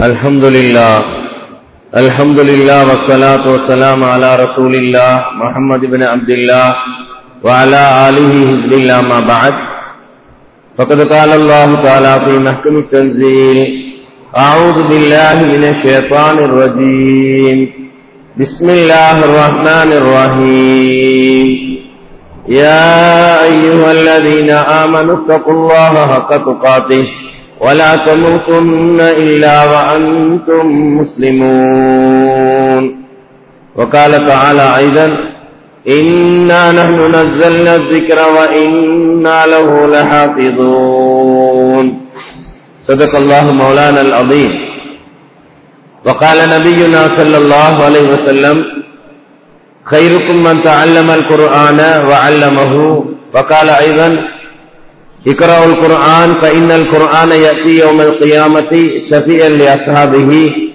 الحمد لله الحمد لله والصلاة والسلام على رسول الله محمد بن عبد الله وعلى آله حزب الله ما بعد فقد قال الله تعالى في محكم التنزيل أعوذ بالله من الشيطان الرجيم بسم الله الرحمن الرحيم يا أيها الذين آمنوا اتقوا الله حق تقاته ولا تموتن إلا وأنتم مسلمون وقال تعالى أيضا إنا نحن نزلنا الذكر وإنا له لحافظون صدق الله مولانا العظيم وقال نبينا صلى الله عليه وسلم خيركم من تعلم القرآن وعلمه وقال أيضا اقرأوا القرآن فإن القرآن يأتي يوم القيامة شفيعا لأصحابه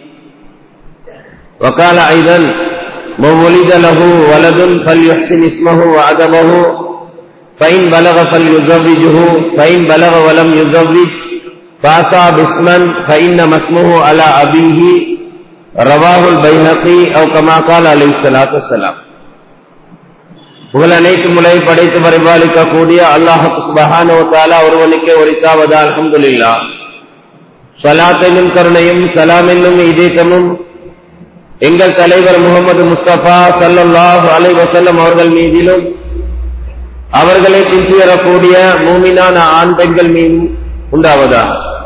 وقال أيضا من ولد له ولد فليحسن اسمه وعدبه فإن بلغ فليزوجه فإن بلغ ولم يزوج فأتى باسما فإنما اسمه على أبيه رواه البيهقي أو كما قال عليه الصلاة والسلام புகழ் அனைத்து முறை படைத்து பரிபாலிக்கக்கூடிய அல்லாஹு சுபஹானோ தாலா ஒருவனுக்கே ஒரித்தாவதா அலமதுல்லா சலாத் என்னும் கருணையும் சலாம் என்னும் இதேக்கமும் எங்கள் தலைவர் முகமது முஸ்தபா சல்லாஹ் அலை வசல்லம் அவர்கள் மீதிலும் அவர்களை பின்துயரக்கூடிய மூமினான ஆண் பெண்கள் மீதும் உண்டாவதா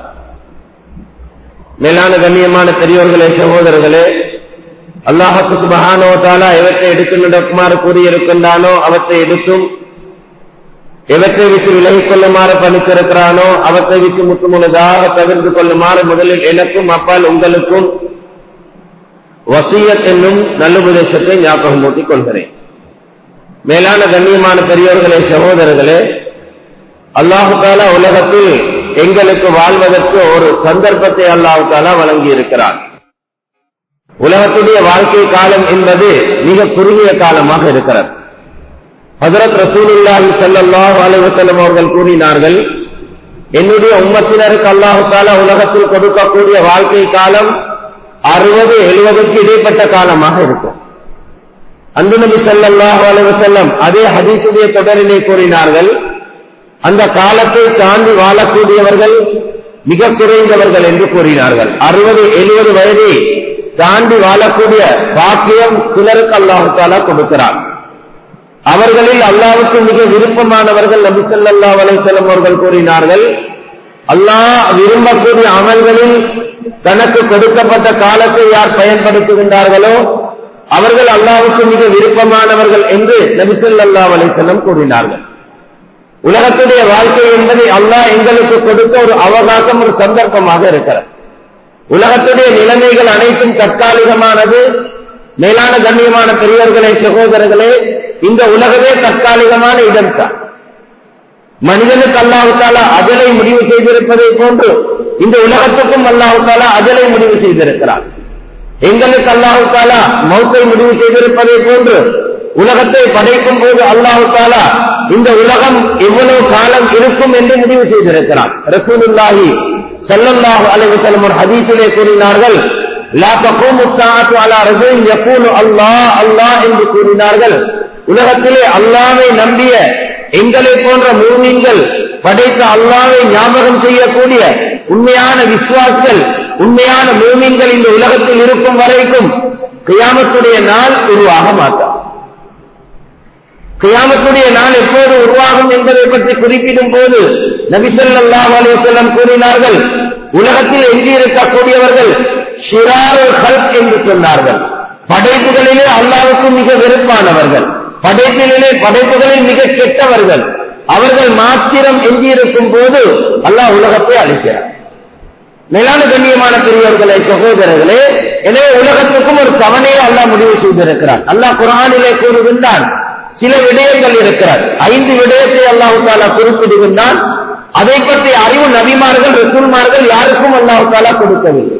மேலான கண்ணியமான பெரியோர்களே சகோதரர்களே அல்லாஹத்து சுபஹானோ தாலா எவற்றை எடுத்து நடக்குமாறு கூறியிருக்கின்றானோ அவற்றை எடுத்தும் எவற்றை விட்டு விலகிக் கொள்ளுமாறு பணித்திருக்கிறானோ அவற்றை விட்டு முற்றுமுழுதாக தவிர்த்து கொள்ளுமாறு முதலில் எனக்கும் அப்பால் உங்களுக்கும் வசியத் என்னும் நல்லுபதேசத்தை ஞாபகம் ஊட்டிக் கொள்கிறேன் மேலான கண்ணியமான பெரியோர்களே சகோதரர்களே அல்லாஹு தாலா உலகத்தில் எங்களுக்கு வாழ்வதற்கு ஒரு சந்தர்ப்பத்தை அல்லாஹு தாலா வழங்கி இருக்கிறார் உலகத்துடைய வாழ்க்கை காலம் என்பது மிக குறுகிய காலமாக இருக்கிறது ஹசரத் ரசூலுல்லாஹி சல்லாஹ் அலுவலம் அவர்கள் கூறினார்கள் என்னுடைய உம்மத்தினருக்கு அல்லாஹு தாலா உலகத்தில் கொடுக்கக்கூடிய வாழ்க்கை காலம் அறுபது எழுபதுக்கு இடைப்பட்ட காலமாக இருக்கும் அன்பு நபி சல்லாஹ் அலுவலம் அதே ஹதீசுடைய தொடரிலே கூறினார்கள் அந்த காலத்தை தாண்டி வாழக்கூடியவர்கள் மிக குறைந்தவர்கள் என்று கூறினார்கள் அறுபது எழுபது வயதை தாண்டி வாழக்கூடிய பாக்கியம் சிலருக்கு அல்லாஹு தாலா கொடுக்கிறார் அவர்களில் அல்லாவுக்கு மிக விருப்பமானவர்கள் நபி சொல்லா வலைசலம் அவர்கள் கூறினார்கள் அல்லாஹ் விரும்பக்கூடிய அமல்களில் தனக்கு கொடுக்கப்பட்ட காலத்தை யார் பயன்படுத்துகின்றார்களோ அவர்கள் அல்லாவுக்கு மிக விருப்பமானவர்கள் என்று நபிசல்லா வலைசல்லம் கூறினார்கள் உலகத்துடைய வாழ்க்கை என்பதை அல்லாஹ் எங்களுக்கு கொடுத்த ஒரு அவகாசம் ஒரு சந்தர்ப்பமாக இருக்கிறது உலகத்துடைய நிலைமைகள் அனைத்தும் தற்காலிகமானது மேலான கண்ணியமான பெரியவர்களே சகோதரர்களே இந்த உலகமே தற்காலிகமான இடம் தான் மனிதனுக்கு அல்லாஹாலா அஜலை முடிவு செய்திருப்பதை போன்று இந்த உலகத்துக்கும் அல்லாஹாலா அஜலை முடிவு செய்திருக்கிறார் எங்களுக்கு அல்லாஹாலா மௌத்தை முடிவு செய்திருப்பதை போன்று உலகத்தை படைக்கும் போது அல்லாஹு தாலா இந்த உலகம் எவ்வளவு காலம் இருக்கும் என்று முடிவு செய்திருக்கிறார் ரசூலுல்லாஹி சல்லல்லாஹு அலைஹி வஸல்லம் ஒரு ஹதீஸிலே கூறினார்கள் லா தகூமு ஸாஅத்து அலா ரஜுலின் யகூலு அல்லாஹ் அல்லாஹ் என்று கூறினார்கள் உலகத்திலே அல்லாஹ்வை நம்பிய எங்களை போன்ற மூமின்கள் படைத்த அல்லாஹ்வை ஞாபகம் செய்யக்கூடிய உண்மையான விசுவாசிகள் உண்மையான மூமின்கள் இந்த உலகத்தில் இருக்கும் வரைக்கும் கியாமத்துடைய நாள் உருவாக மாட்டார் கியாமத்துடைய நாள் எப்போது உருவாகும் என்பதை பற்றி குறிப்பிடும் போது நபிசல்லாஹ் அலிசல்லம் கூறினார்கள் உலகத்தில் எஞ்சியிருக்கக்கூடியவர்கள் ஷிராருல் ஹல்க் என்று சொன்னார்கள் படைப்புகளிலே அல்லாவுக்கு மிக வெறுப்பானவர்கள் படைப்பிலே படைப்புகளில் மிக கெட்டவர்கள் அவர்கள் மாத்திரம் எஞ்சியிருக்கும் போது அல்லாஹ் உலகத்தை அளிக்கிறார் மேலான கண்ணியமான பெரியவர்களே சகோதரர்களே எனவே உலகத்துக்கும் ஒரு கவனையை அல்லாஹ் முடிவு செய்திருக்கிறார் அல்லாஹ் குரானிலே கூறுகின்றான் சில விடயங்கள் இருக்கிறார் ஐந்து விடயத்தை அல்லாஹு தாலா குறிப்பிடுகின்றான் அதை பற்றி அறிவு நபிமார்கள் ரசூல்மார்கள் யாருக்கும் அல்லாஹு தாலா கொடுக்கவில்லை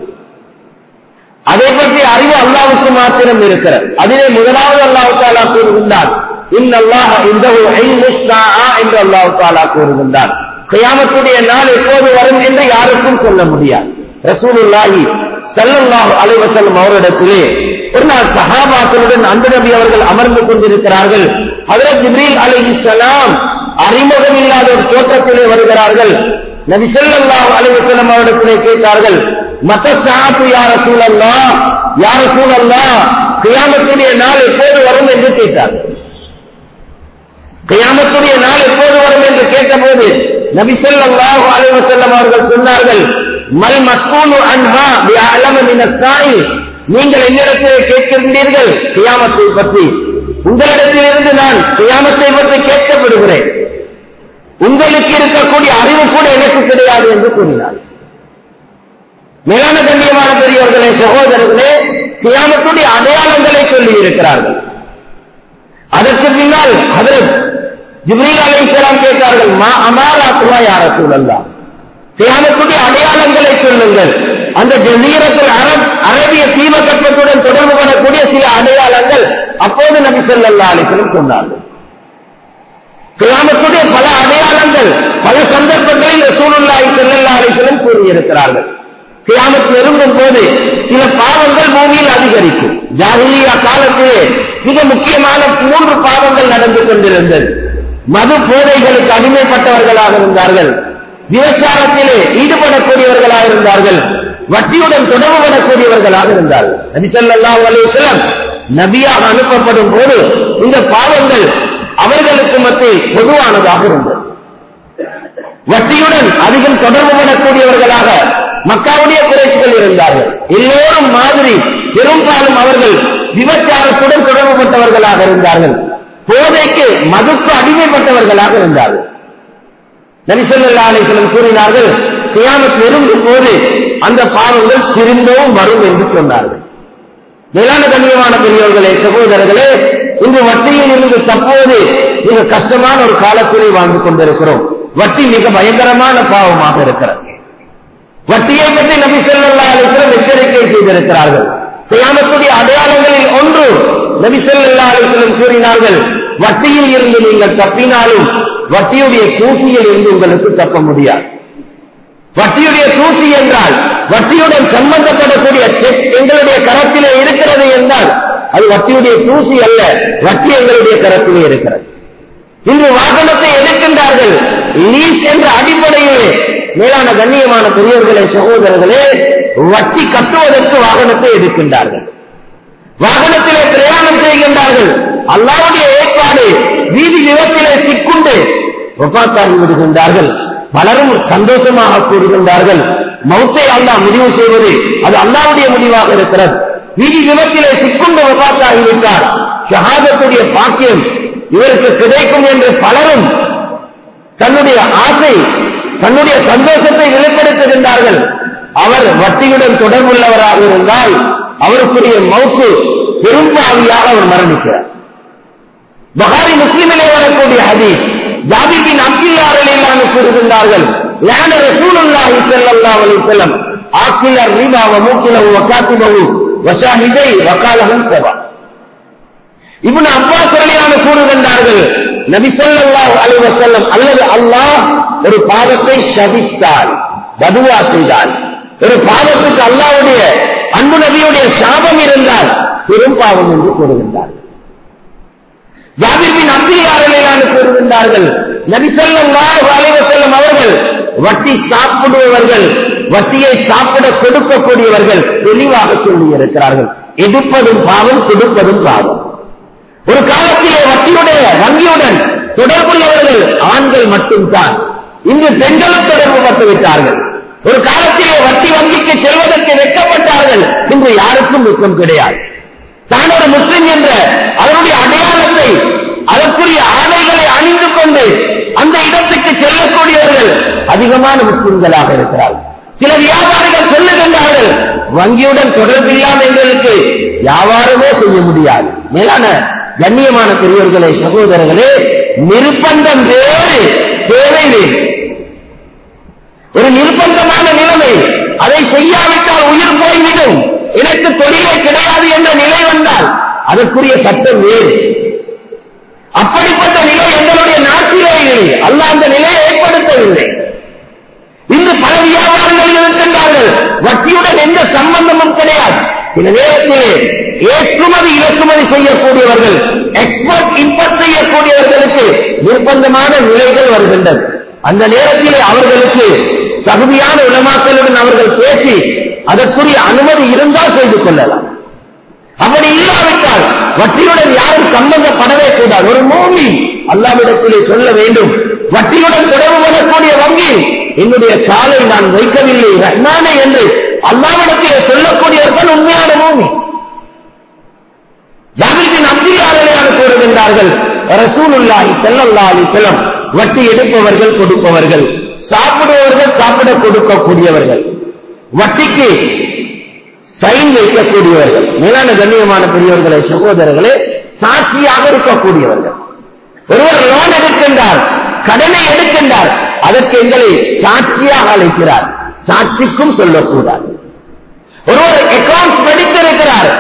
அதை பற்றி அறிவு அல்லாவுக்கு மாத்திரம் இருக்கிறது அதிலே முதலாவது அல்லாஹு தாலா கூறுகின்றார் இன்னல்லாஹ் இந்த என்று அல்லாஹு தாலா கூறுகின்றார் கியாமத்துடைய நாள் எப்போது வரும் என்று யாருக்கும் சொல்ல முடியாது ரசூலுல்லாஹி ஸல்லல்லாஹு அலைஹி வஸல்லம் அவரிடத்திலே ஒரு நாள் சஹாபாக்களுடன் அந்த நபி அவர்கள் அமர்ந்து கொண்டிருக்கிறார்கள் ஹஜரத் ஜிப்ரீல் அலைஹிஸ்ஸலாம் அறிமுகம் இல்லாத ஒரு தோற்றத்திலே வருகிறார்கள் நபி ஸல்லல்லாஹு அலைஹி வஸல்லம் அவரிடத்திலே கேட்டார்கள் மத்த சாத்து யார சூழல்லா யார சூழல்லா கியாமத்துடைய நாள் எப்போது வரும் என்று கேட்டார்கள் கியாமத்துடைய நாள் எப்போது வரும் என்று கேட்டபோது நபி ஸல்லல்லாஹு அலைஹி வஸல்லம் அவர்கள் சொன்னார்கள் மல் மஸ்கூலு அன்ஹா பிஅலம மின சாயி நீங்கள் என்னிடத்தில் கேட்கின்றீர்கள் கியாமத்தை பற்றி உங்களிடத்திலிருந்து நான் கியாமத்தை பற்றி கேட்கப்படுகிறேன் உங்களுக்கு இருக்கக்கூடிய அறிவு கூட எனக்கு கிடையாது என்று கூறினார் மேலான கண்ணியமான பெரியவர்களே சகோதரர்களே கியாமத்துடைய அடையாளங்களை சொல்லி இருக்கிறார்கள் அதற்கு பின்னால் ஹதரத் ஜிப்ரீல் அலைஹிஸ்ஸலாம் கேட்டார்கள் மா அமாராத்துவா யார சூழல்லாம் கியாமத்துடைய அடையாளங்களை சொல்லுங்கள் அந்த ஜசீரத்தில் அரப் அரபிய தீபகற்பத்துடன் தொடர்பு கொள்ளக்கூடிய சில அடையாளங்கள் அப்போது நபி ஸல்லல்லாஹு அலைஹி வஸல்லம் சொன்னார்கள் கியாமத்துடைய பல அடையாளங்கள் பல சந்தர்ப்பங்களில் ரசூலுல்லாஹி ஸல்லல்லாஹு அலைஹி வஸல்லம் கூறியிருக்கிறார்கள் கியாமத் நெருங்கும் போது சில பாவங்கள் பூமியில் அதிகரிக்கும் ஜாகிலியா காலத்திலே மிக முக்கியமான மூன்று பாவங்கள் நடந்து கொண்டிருந்தது மது போதைகளுக்கு அடிமைப்பட்டவர்களாக இருந்தார்கள் விபச்சாரத்திலே ஈடுபடக்கூடியவர்களாக இருந்தார்கள் வட்டியுடன் தொடர்பு படக்கூடியவர்களாக இருந்தார்கள் நபி ஸல்லல்லாஹு அலைஹி வஸல்லம் நபியாக அனுப்பப்படும் போது இந்த பாவங்கள் அவர்களுக்கு மத்தியில் பொதுவானதாக இருந்தது வட்டியுடன் அதிகம் தொடர்பு படக்கூடியவர்களாக மக்காவுடைய குறைச்சிகள் இருந்தார்கள் எல்லோரும் மாதிரி பெரும்பாலும் அவர்கள் விபச்சாரத்துடன் தொடர்பு பட்டவர்களாக இருந்தார்கள் போதைக்கு மதுக்கு அடிமைப்பட்டவர்களாக இருந்தார்கள் நரிசல்லா அலிஸ்லம் கூறினார்கள் கியாமத் நெருங்கும் போது அந்த பாவங்கள் திரும்பவும் வரும் என்று சொன்னார்கள் மேலான கண்ணியமான பெரியவர்களே சகோதரர்களே இன்று வட்டியில் இருந்து தப்போது மிக கஷ்டமான ஒரு காலத்திலே வாழ்ந்து கொண்டிருக்கிறோம் வட்டி மிக பயங்கரமான பாவமாக இருக்கிறது வட்டியை பற்றி நபி ஸல்லல்லாஹு அலைஹி வஸல்லம் எச்சரிக்கை செய்திருக்கிறார்கள் கியாமத்துடைய அடையாளங்களில் ஒன்று நபி ஸல்லல்லாஹு அலைஹி வஸல்லம் கூறினார்கள் வட்டியில் இருந்து நீங்கள் தப்பினாலும் வட்டியுடைய தூசியில் இருந்து உங்களுக்கு தப்ப முடியாது வட்டியுடைய தூசி என்றால் வட்டியுடன் சம்பந்தப்படக்கூடிய செக் எங்களுடைய கரத்திலே இருக்கிறது என்றால் அது வட்டியுடைய தூசி அல்ல வட்டி எங்களுடைய கரத்திலே இருக்கிறது இன்று வாகனத்தை எடுக்கின்றார்கள் லீஸ் என்ற அடிப்படையிலே மேலான கண்ணியமான பெரியவர்களே சகோதரர்களே வட்டி கட்டுவதற்கு வாகனத்தை எடுக்கின்றார்கள் வாகனத்திலே பிரயாணம் செய்கின்றார்கள் அல்லாவுடைய ஏற்பாடு வீதி விபத்திலே சிக்குண்டு ஒப்பாத்தாகி விடுகின்றார்கள் பலரும் சந்தோஷமாக கூறுகின்றார்கள் மௌத்தை அல்லாஹ் முடிவு செய்வது அது அல்லாவுடைய முடிவாக இருக்கிறது வீதி விபத்திலே சிக்குண்டு ஒப்பாத்தாகிவிட்டார் ஷஹாதத்துடைய பாக்கியம் இவருக்கு கிடைக்கும் என்று பலரும் தன்னுடைய ஆசை தன்னுடைய சந்தோஷத்தை வெளிப்படுத்துகின்றார்கள் அவர் வட்டியுடன் தொடர்புள்ளவராக இருந்தால் அவருக்குரிய மௌத்து பெரும்பாவியாக அவர் மரணிக்கிறார் பகாரி முஸ்லிமிலே வரக்கூடிய ஹதீஸ் ஜாபிபின் அப்துல்லாரில் இல்லாமல் கூறுகின்றார்கள் லான ரசூலுல்லாஹி ஸல்லல்லாஹு அலைஹி வஸல்லம் ஆக்கில ரிபா வ மூக்கிலஹு வ காத்திபஹு வ ஷாஹிதை வ காலஹும் சபா இப்னு அப்பாஸ் ரலியல்லாஹு கூறுகின்றார்கள் நபி ஸல்லல்லாஹு அலைஹி வஸல்லம் அல்லது அல்லாஹ் ஒரு பாவத்தை சபித்தால் பதுவா செய்தால் ஒரு பாவத்துக்கு அல்லாஹ்வுடைய அன்பு நபியுடைய சாபம் இருந்தால் பெரும் பாவம் என்று கூறுகின்றார் ஜாபிர் பின் அப்துல்லாஹு கூறுகின்றார்கள் நபி ஸல்லல்லாஹு அலைஹி வஸல்லம் அவர்கள் வட்டி சாப்பிடுபவர்கள் வட்டியை சாப்பிட கொடுக்கக்கூடியவர்கள் தெளிவாக சொல்லி இருக்கிறார்கள் எடுப்பதும் பாவம் கொடுப்பதும் பாவம் ஒரு காலத்திலே வட்டியுடைய வங்கியுடன் தொடர்புள்ளவர்கள் ஆண்கள் மட்டும்தான் இன்று பெண்களும் தொடர்பு பட்டு விட்டார்கள் ஒரு காலத்திலே வட்டி வங்கிக்கு செல்வதற்கு வெட்கப்பட்டார்கள் இன்று யாருக்கும் வெட்கம் கிடையாது தான் ஒரு முஸ்லிம் என்ற அதனுடைய அடையாளத்தை அதற்குரிய ஆடைகளை அணிந்து கொண்டு அந்த இடத்துக்கு செல்லக்கூடியவர்கள் அதிகமான முஸ்லிம்களாக இருக்கிறார்கள் சில வியாபாரிகள் சொல்லுகின்றார்கள் வங்கியுடன் தொடர்பில்லாமல் எங்களுக்கு வியாபாரமே செய்ய முடியாது மேலான கண்ணியமான பெரியவர்களே சகோதரர்களே நிர்பந்தம் வேறு தேவை வேறு ஒரு நிர்பந்தமான நிலைமை அதை செய்யாவிட்டால் உயிர் போய்விடும் எனக்கு தொழிலே கிடையாது என்ற நிலை வந்தால் அதற்குரிய சட்டம் வேறு அப்படிப்பட்ட நிலை எங்களுடைய நாட்டிலே இல்லை அல்ல அந்த நிலையை ஏற்படுத்தவில்லை இன்று பல வியாபாரங்கள் இருக்கின்றார்கள் வட்டியுடன் எந்த சம்பந்தமும் சில நேரத்திலே ஏற்றுமதி இறக்குமதி செய்யக்கூடியவர்கள் எக்ஸ்போர்ட் இம்போர்ட் செய்யக்கூடியவர்களுக்கு நிர்பந்தமான நிலைகள் வருகின்றன அந்த நேரத்திலே அவர்களுக்கு தகுதியான உலமாக்களுடன் அவர்கள் பேசி அதற்குரிய அனுமதி இருந்தால் செய்து கொள்ளலாம் அப்படி இல்லாவிட்டால் வட்டியுடன் யாரும் சம்பந்தப்படவே கூடாது ஒரு மூமி அல்லாவிடத்திலே சொல்ல வேண்டும் வட்டியுடன் தொடர்பு கொள்ளக்கூடிய வங்கி என்னுடைய காலை நான் வைக்கவில்லை ரஹ்மானே என்று அல்லாவிடத்திலே சொல்லக்கூடியவர்கள் உண்மையான மூமி ஜாபிரின் அப்துல்லாரையான கூறுகின்றார்கள் ரசூலுல்லாஹி ஸல்லல்லாஹு அலைஹி வஸல்லம் வட்டி எடுப்பவர்கள் கொடுப்பவர்கள் சாப்பிடுபவர்கள் சாப்பிட கொடுக்கக்கூடியவர்கள் வட்டிக்கு சைன் வைக்கக்கூடியவர்கள் மேலான கண்ணியமான பெரியவர்களே சகோதரர்களே சாட்சியாக இருக்கக்கூடியவர்கள் ஒருவர் லோன் எடுக்கின்றார் கடனை எடுக்கின்றார் அதற்கு எங்களை சாட்சியாக அழைக்கிறார் சாட்சிக்கும் சொல்லக்கூடாது ஒருவர் அக்கௌண்ட் படித்திருக்கிறார்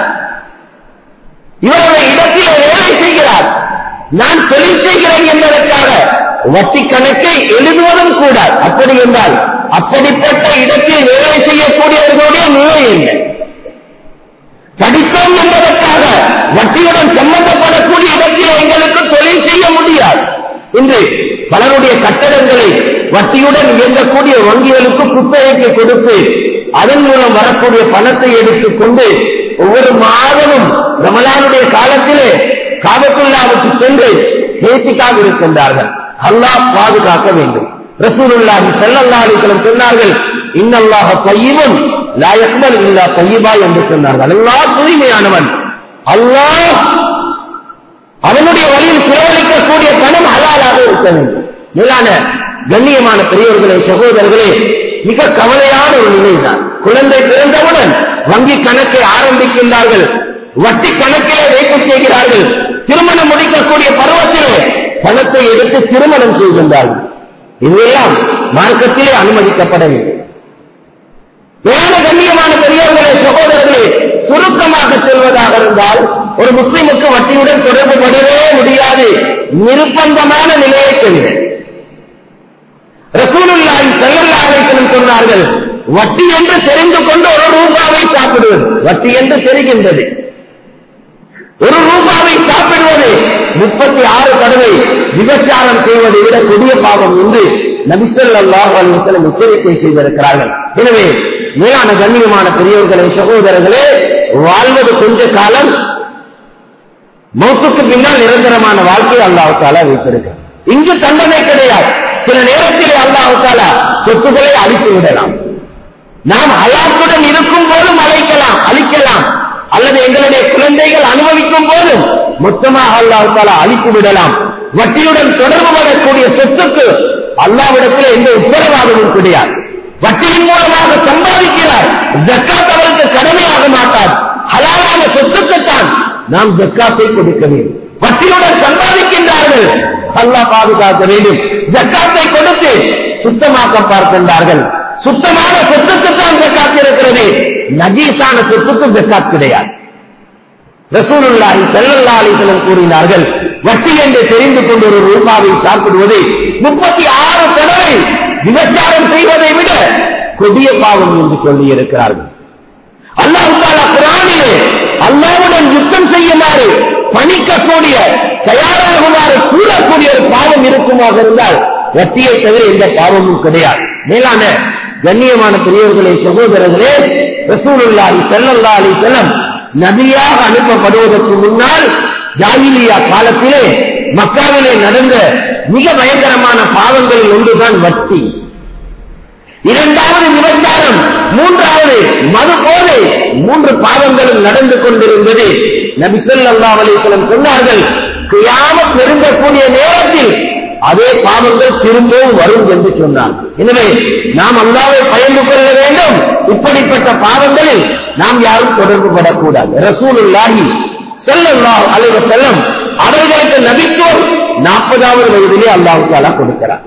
இவருடைய இடத்திலே வேலை செய்கிறார் நான் தொழில் செய்கிறேன் என்பதற்காக வட்டி கணக்கை எழுதுவதும் கூடாது அப்படி என்றால் அப்படிப்பட்ட இடத்தில் வேலை செய்யக்கூடியவர்களுடைய நிலை என்ன படித்தோம் என்பதற்காக வட்டியுடன் சம்பந்தப்படக்கூடிய இடத்தில் எங்களுக்கு தொழில் செய்ய முடியாது இன்று பலருடைய கட்டடங்களை வட்டியுடன் இயங்கக்கூடிய வங்கிகளுக்கு குத்தகைக்கு கொடுத்து அதன் மூலம் வரக்கூடிய பணத்தை எடுத்துக் கொண்டு ஒவ்வொரு மாதமும் ரமலானுடைய காலத்திலே காபத்துல்லாவுக்கு சென்று பேசிக்காக இருக்கின்றார்கள் அல்லாஹ் பாதுகாக்க வேண்டும் ரசூலுல்லாஹி ஸல்லல்லாஹு அலைஹி வஸல்லம் சொன்னார்கள் இன்னல்லாஹ தய்யிபுன் லா யக்பல் இல்லா தய்யிபா என்று சொன்னார்கள் அல்லாஹ் தூய்மையானவன் அல்லாஹ் அவனுடைய வழியில் செலவழிக்கக்கூடிய பணம் ஹலாலாக இருக்க வேண்டும் மேலான கண்ணியமான பெரியவர்களே சகோதரர்களே மிக கவலையான ஒரு நிலைதான் குழந்தை பிறந்தவுடன் வங்கி கணக்கை ஆரம்பிக்கின்றார்கள் வட்டி கணக்கிலே வைப்பு செய்கிறார்கள் திருமணம் முடிக்கக்கூடிய பருவத்திலே பணத்தை எடுத்து திருமணம் செய்கின்றார்கள் இதுவெல்லாம் மார்க்கத்திலே அனுமதிக்கப்படவில்லை வேறு கண்ணியமான பெரியவர்களே சகோதரர்களே சுருக்கமாக செல்வதாக இருந்தால் ஒரு முஸ்லிமுக்கு வட்டியுடன் தொடர்பு படவே முடியாது நிர்பந்தமான நிலையை சொல்கிறேன் ரசூலுல்லாஹி ஸல்லல்லாஹு அலைஹி வஸல்லம் சொன்னார்கள் வட்டி என்று தெரிந்து கொண்டு ஒரு ரூபாவை சாப்பிடுவது வட்டி என்று தெரிகின்றது ஒரு ரூபாவை சாப்பிடுவது முப்பத்தி ஆறு தடவை விபச்சாரம் செய்வதை விட கொடிய பாவம் என்று நபிசல்லாஹ் அலிவசலம் எச்சரிக்கை செய்திருக்கிறார்கள் எனவே மேலான கண்ணியமான பெரியவர்களே சகோதரர்களே வாழ்வது கொஞ்ச காலம் மௌத்துக்கு பின்னால் நிரந்தரமான வாழ்க்கையை அல்லாஹால வைத்திருக்கிறார் இங்கு தண்டனை கிடையாது சில நேரத்தில் அல்லாஹால சொத்துக்களை அழித்து விடலாம் நாம் ஹயாத்துடன் இருக்கும் போதும் அழைக்கலாம் அழிக்கலாம் அல்லது எங்களுடைய குழந்தைகள் அனுபவிக்கும் போதும் மொத்தமாக அல்லாஹால அழித்து விடலாம் வட்டியுடன் தொடர்பு படக்கூடிய சொத்துக்கு அல்லாவிடத்தில் எந்த உத்தரவாதமும் கிடையாது வட்டியின் மூலமாக சம்பாதிக்கிறார் ஜக்காத் அவருக்கு கடமையாக மாட்டார் ஹலாலான சொத்துக்குத்தான் நாம் ஜக்காத்தை கொடுக்க வேண்டும் வட்டியுடன் சம்பாதிக்கின்றார்கள் அல்லாஹ் பாதுகாக்க வேண்டும் ஜக்காத்தை கொடுத்து சுத்தமாக்க பார்க்கின்றார்கள் சுத்தமான சொத்துக்குத்தான் ஜக்காத் இருக்கிறது நஜீஸான சொத்துக்கு ஜக்காத் கிடையாது ரசூலுல்லாஹி ஸல்லல்லாஹு அலைஹி வஸல்லம் கூறினார்கள் வட்டி என்று தெரிந்து கொண்டு ஒரு ரூபாவை சாப்பிடுவது முப்பத்தி ஆறு தடவை விபச்சாரம் செய்வதை விட கொடிய பாவம் என்று சொல்லி இருக்கிறார்கள் அல்லாஹ் தாலா குரானிலே அல்லாவுடன் யுத்தம் செய்யுமாறு பணிக்கக்கூடிய தயாராகுமாறு கூறக்கூடிய ஒரு பாவம் இருக்குமாக இருந்தால் வட்டியை தவிர எந்த பாவமும் கிடையாது மேலான கண்ணியமான பெரியவர்களே சகோதரர்களே ரசூலுல்லாஹி ஸல்லல்லாஹு அலைஹி வஸல்லம் நபியாக அனுப்பப்படுவதற்கு முன்னால் ஜாகிலியா காலத்திலே மக்காவிலே நடந்த மிக பயங்கரமான பாவங்களில் ஒன்றுதான் வட்டி இரண்டாவது விபச்சாரம் மூன்றாவது மது போதை மூன்று பாவங்களும் நடந்து கொண்டிருந்தது நபிசல்லா அலிஸ்லம் சொன்னார்கள் கியாமத் நெருங்கக்கூடிய நேரத்தில் அதே பாவங்கள் திரும்பவும் வரும் என்று சொன்னார் எனவே நாம் அல்லாவை பயந்து கொள்ள வேண்டும் இப்படிப்பட்ட பாவங்களில் நாம் யாரும் தொடர்பு படக்கூடாது ரசூலுல்லாஹி ஸல்லல்லாஹு அலைஹி வஸல்லம் அவர்களுக்கு நபித்துவம் நாற்பதாவது வயதிலே அல்லாஹ் தாலா கொடுக்கிறார்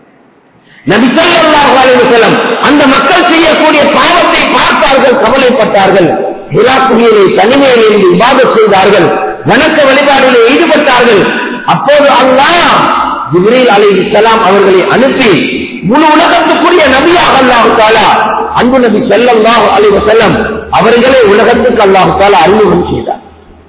நபி ஸல்லல்லாஹு அலைஹி வஸல்லம் அந்த மக்கள் செய்யக்கூடிய பாவத்தை பார்த்தார்கள் கவலைப்பட்டார்கள் ஹிரா குகையிலே தனிமையில் இருந்து இபாதத் செய்தார்கள் வணக்க வழிபாடுகளில் ஈடுபட்டார்கள் அப்போது அல்லாஹ் ஜிப்ரீல் அலி இஸ்லாம் அவர்களை அனுப்பி முழு உலகத்துக்குரிய நபியாக அல்லாஹு தாலா அன்பு நபி ஸல்லல்லாஹு அலைஹி வஸல்லம் அவர்களை உலகத்துக்கு அல்லாஹு தாலா அறிமுகம் செய்தார்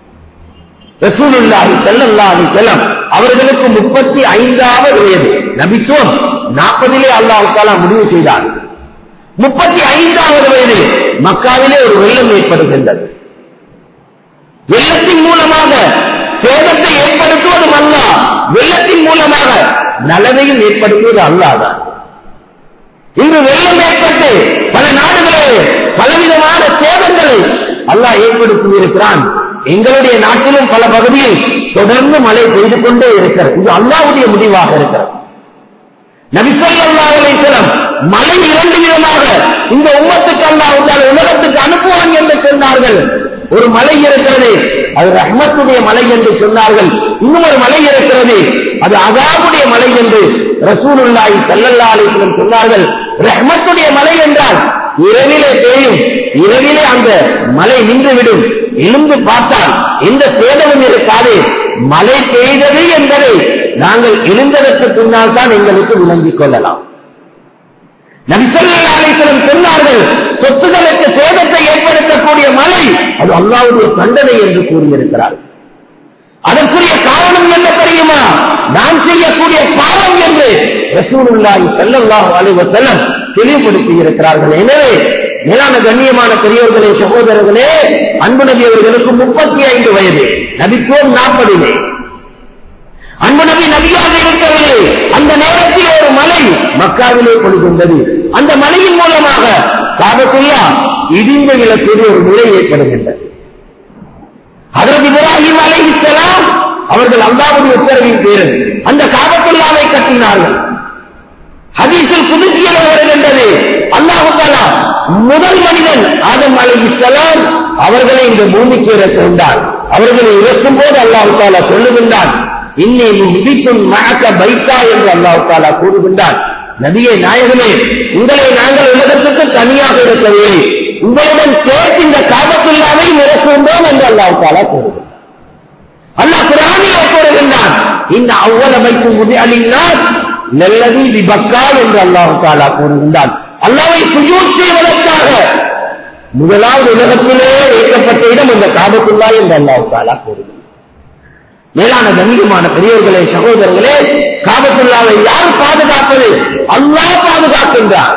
ரசூலுல்லாஹி ஸல்லல்லாஹு அலைஹி வஸல்லம் அவர்களுக்கு முப்பத்தி ஐந்தாவது வயது நபித்துவம் நாற்பதிலே அல்லாஹு தாலா முடிவு செய்தார் முப்பத்தி ஐந்தாவது வயது மக்காவிலே ஒரு வெள்ளம் ஏற்படுகின்றது வெள்ளத்தின் மூலமாக சேதத்தை ஏற்படுத்துவதும் அல்ல வெள்ளத்தின் மூலமாக நலவையும் ஏற்படுத்துவது அல்லாதான் இன்று வெள்ளம் ஏற்பட்டு பல நாடுகளே பலவிதமான சேதங்களை அல்லாஹ் ஏற்படுத்தி இருக்கிறான் எங்களுடைய நாட்டிலும் பல பகுதியில் தொடர்ந்து மழை பெய்து கொண்டே இருக்கிறது இது அல்லாவுடைய முடிவாக இருக்கிறது நபிசல்லாஹ் அலைஹிஸ்ஸலாம் மழை இரண்டு விதமாக இந்த உம்மத்துக்கு அல்லாஹ் உண்டால் உலகத்துக்கு அனுப்புவான் என்று சொன்னார்கள் ஒரு மலை இருக்கிறது அது ரஹ்மத்துடைய மலை என்று சொன்னார்கள் இன்னும் ஒரு மலை இருக்கிறது அது அதாவுடைய மலை என்று ரசூலுல்லாஹி ஸல்லல்லாஹு அலைஹி வஸல்லம் சொன்னார்கள் ரஹ்மத்துடைய மலை என்றால் இரவிலே பெய்யும் இரவிலே அந்த மலை நின்றுவிடும் எழுந்து பார்த்தால் எந்த சேதமும் இருக்காது மழை பெய்தது என்பதை நாங்கள் எழுந்ததற்கு பின்னால் தான் எங்களுக்கு விளங்கிக் கொள்ளலாம் நபிசல்லாசலம் சொன்னார்கள் சொத்துகளுக்கு சேதத்தை ஏற்படுத்தக்கூடிய மழை அது அல்லாவுடைய தண்டனை என்று கூறியிருக்கிறார் அதற்குரிய காரணம் என்ன தெரியுமா நாம் செய்யக்கூடிய பாவம் என்று ரசூலுல்லாஹி ஸல்லல்லாஹு அலைஹி வஸல்லம் தெளிவுபடுத்தி இருக்கிறார்கள் எனவே மேலான கண்ணியமான பெரியவர்களே சகோதரர்களே அன்பு நபி அவர்களுக்கு முப்பத்தி ஐந்து வயது நபித்துவம் நாற்பதிலே அன்பு நபி நபியாக இருக்கவில்லை அந்த நேரத்தில் ஒரு மலை மக்காவிலே பொழுகின்றது அந்த மலையின் மூலமாக காபத்துல்லா இடிந்து விழக்கூடிய ஒரு நிலை ஏற்படுகின்றது அதற்கு இப்ராஹிம் அலைஹிஸ்ஸலாம் அவர்கள் அல்லாவுடைய உத்தரவின் பேரில் அந்த காபத்துல்லாவை கட்டினார்கள் ஹதீஸில் புதுக்கியல் வருகின்றது அல்லாஹு தாலா முதல் மனிதன் ஆதம் அலைஹிஸ்ஸலாம் அவர்களை இந்த பூமிக்கு இறக்கின்றார் அவர்களை இறக்கும் போது அல்லாஹு தாலா சொல்லுகின்றான் இன்னி மிதிக்கும் மழக்க பைத்தா என்று அல்லாஹு தாலா கூறுகின்றான் நபியை நாயகமே உங்களை நாங்கள் உலகத்துக்கு தனியாக இருக்கவில்லை உங்களுடன் சேர்த்து இந்த காபத்துல்லாவை இறக்குகின்றோம் என்று அல்லாஹு தாலா கூறுகிறார் அல்லாஹ் குரானிலே கூறுகின்றான் இந்த அவ்வள வைக்கும் முதி அலிங்னார் நல்லது விபக்கால் என்று அல்லாஹு தாலா கூறுகின்றான் அல்லாவை சுஜூத் செய்வதற்காக முதலாவது உலகத்திலே வைக்கப்பட்ட இடம் இந்த காபத்துல்லா என்று அல்லாஹு தாலா கூறுகின்றான் மேலான கண்ணியமான பெரியவர்களே சகோதரர்களே காபத்துல்லாவை யார் பாதுகாப்பது அல்லாஹ் பாதுகாக்கின்றார்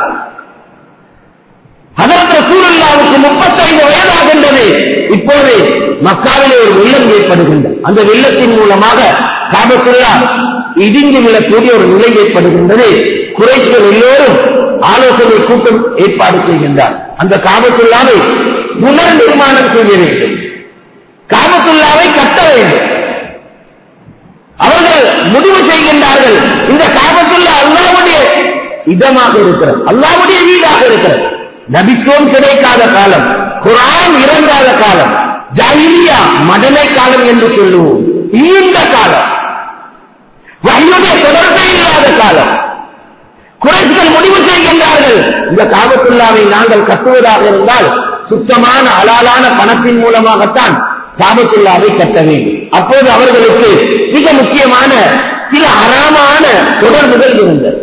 அதற்கு சூழல்லாவுக்கு முப்பத்தைந்து வயதாகின்றது இப்போது மக்காவிலே ஒரு வெள்ளம் ஏற்படுகின்றது அந்த வெள்ளத்தின் மூலமாக காபத்துல்லா இடிந்து விழக்கூடிய ஒரு நிலை ஏற்படுகின்றது குறைகள் எல்லோரும் ஆலோசனை கூட்டம் ஏற்பாடு செய்கின்றார் அந்த காபத்துல்லாவை புனர் நிர்மாணம் செய்ய வேண்டும் காபத்துல்லாவை கட்ட வேண்டும் அவர்கள் முடிவு செய்கின்றார்கள் இந்த காபத்துள்ள அல்லாவுடைய இதமாக இருக்கிறது அல்லாவுடைய வீடாக இருக்கிறது நபித்துவம் கிடைக்காத காலம் குரான் இறங்காத காலம் ஜாகிலியா மடமை காலம் என்று சொல்லுவோம் இந்த காலம் வகையுடைய தொடர்பே இல்லாத காலம் குறைகள் முடிவு செய்கின்றார்கள் இந்த காபத்துல்லாவை நாங்கள் கட்டுவதாக இருந்தால் சுத்தமான அலாலான பணத்தின் மூலமாகத்தான் காபத்துல்லாவை கட்ட வேண்டும் அப்போது அவர்களுக்கு மிக முக்கியமான சில அறாமான தொடர்புகள் இருந்தது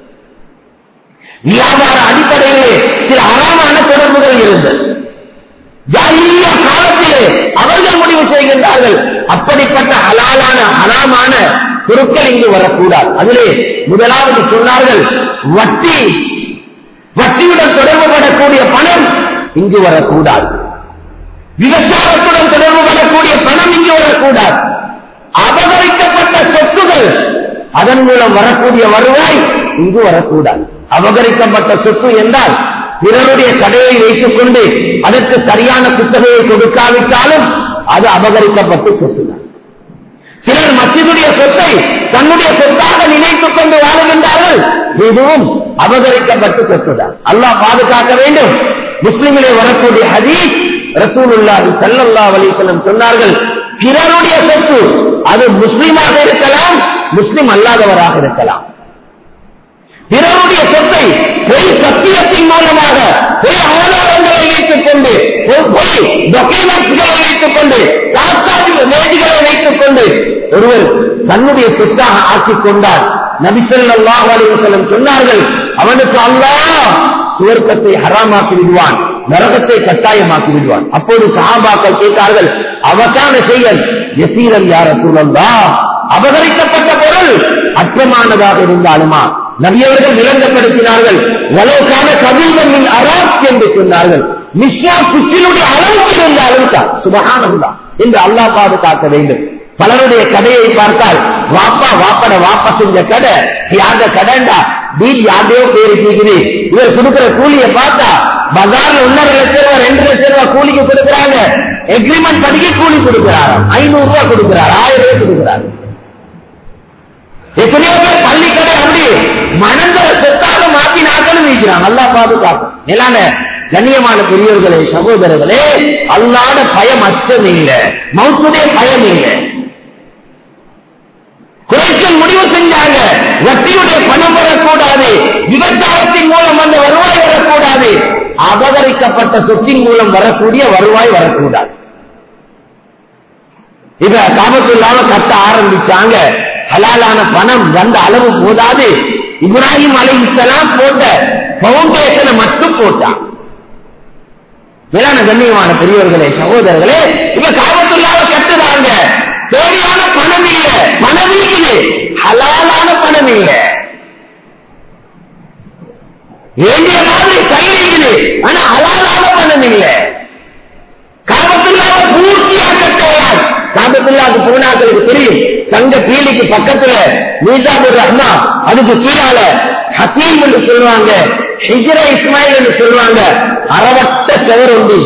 வியாபார அடிப்படையிலே சில அறாமான தொடர்புகள் இருந்தது ஜாகிலியா காலத்திலே அவர்கள் முடிவு செய்கின்றார்கள் அப்படிப்பட்ட ஹலாலான ஹராமான பொருட்கள் இங்கு வரக்கூடாது அதிலே முதலாவது சொன்னார்கள் வட்டி வட்டியுடன் தொடர்பு படக்கூடிய பணம் இங்கு வரக்கூடாது விபச்சாரத்துடன் தொடர்பு கொள்ளக்கூடிய பணம் இங்கு வரக்கூடாது அபகரிக்கப்பட்ட சொத்துகள் அதன் மூலம் வரக்கூடிய வருவாய் இங்கு வரக்கூடாது அபகரிக்கப்பட்ட சொத்து என்றால் பிறருடைய கடையை வைத்துக் கொண்டு அதற்கு சரியான குத்தகையை கொடுக்காவிட்டாலும் அது அபகரிக்கப்பட்ட சொத்துதான் சிலர் மசிதுடைய சொத்தை தன்னுடைய சொத்தாக நினைத்துக் கொண்டு வாழுகின்றார்கள் இதுவும் அபகரிக்கப்பட்ட சொத்துதான் அல்லாஹ் பாதுகாக்க வேண்டும் முஸ்லிமிலே வரக்கூடிய ஹதீஸ் ரசூலுல்லாஹி ஸல்லல்லாஹு அலைஹி வஸல்லம் சொன்னார்கள் பிறருடைய சொத்து அது முஸ்லிமாக இருக்கலாம் முஸ்லிம் அல்லாதவராக இருக்கலாம் பிறருடைய சொத்தை பொய் சத்தியத்தின் மூலமாக பொய் ஆதாரங்களை வைத்துக் கொண்டு பொய் டாக்குமெண்ட்ஸ்களை வைத்துக் கொண்டு தாத்தாஜி மேஜிகளை வைத்துக் கொண்டு ஒருவர் தன்னுடைய சொத்தாக ஆக்கிக் கொண்டார் நபிசல்லாஹ் அலிவசலம் சொன்னார்கள் அவனுக்கு அல்லாஹ் சுவர்க்கத்தை ஹராமாக்கி விடுவான் நரகத்தை கட்டாயமாக்கி விடுவான் அப்போது சஹாபாக்கள் கேட்டார்கள் அவசான செயல் எசீரல் யார சூழல்லா அபகரிக்கப்பட்ட பொருள் அற்பமானதாக இருந்தாலுமா நபியவர்கள் விளங்கப்படுத்தினார்கள் வலோக்கான கவிழ்வனின் அராக் என்று சொன்னார்கள் மிஸ்ரா குச்சினுடைய அளவுக்கு இருந்தாலும் தான் சுபகானந்தா என்று அல்லாஹ் பாதுகாக்க வேண்டும் பலருடைய கடையை பார்த்தால் வாப்பா வாப்பட வாப்பா செஞ்ச கடை யாத கடைண்டா வீடு யாரையோ பேரு கேக்குது இவர் கொடுக்கிற கூலியை பார்த்தா பஜார்ல ஒன்னரை லட்சம் ரூபாய் ரெண்டு லட்சம் ரூபாய் கூலிக்கு கொடுக்குறாங்க எக்ரிமெண்ட் படிக்க கூலி கொடுக்கிறாராம் ஐநூறு ரூபாய் கொடுக்கிறார் ஆயிரம் ரூபாய் கொடுக்கிறாரு எத்தனையோ பேர் பள்ளி கடை அப்படி மனந்தர சொத்தாக மாத்தி நாட்களும் வைக்கிறாங்க அல்லா பாதுகாக்கும் மேலான கண்ணியமான பெரியவர்களே சகோதரர்களே அல்லாத பயம் அச்சம் இல்லை மௌத்துடைய பயம் இல்லை குறைச்சல் முடிவு செஞ்சாங்க வட்டியுடைய பணம் வரக்கூடாது விபச்சாரத்தின் மூலம் வந்த வருவாய் வரக்கூடாது அபகரிக்கப்பட்ட சொத்தின் மூலம் வரக்கூடிய வருவாய் வரக்கூடாது இத காபத்துள்ளாம கட்ட ஆரம்பிச்சாங்க ஹலாலான பணம் வந்த அளவு போதாது இப்ராஹிம் அலை இஸ்லாம் போட்ட பவுண்டேஷனை மட்டும் போட்டான் மேலான கண்ணியமான பெரியவர்களே சகோதரர்களே இப்ப காபத்துள்ளாவ கட்டுறாங்க தேவையான பணம் இல்ல பணம் இருக்குது ஹலாலான பணம் இல்ல வேண்டிய மாதிரி கை இருக்குது ஆனா ஹலாலான பணம் இல்ல காபத்துள்ளாவ பூர்த்தியா கட்டையார் காபத்துள்ளாவுக்கு பூனாக்களுக்கு தெரியும் தங்க பீலிக்கு பக்கத்துல மீசாபுர் ரஹ்மா அதுக்கு கீழால ஹசீம் என்று சொல்லுவாங்க ஹிஜ்ர இஸ்மாயில் என்று சொல்லுவாங்க அறவட்ட செவர் உண்டு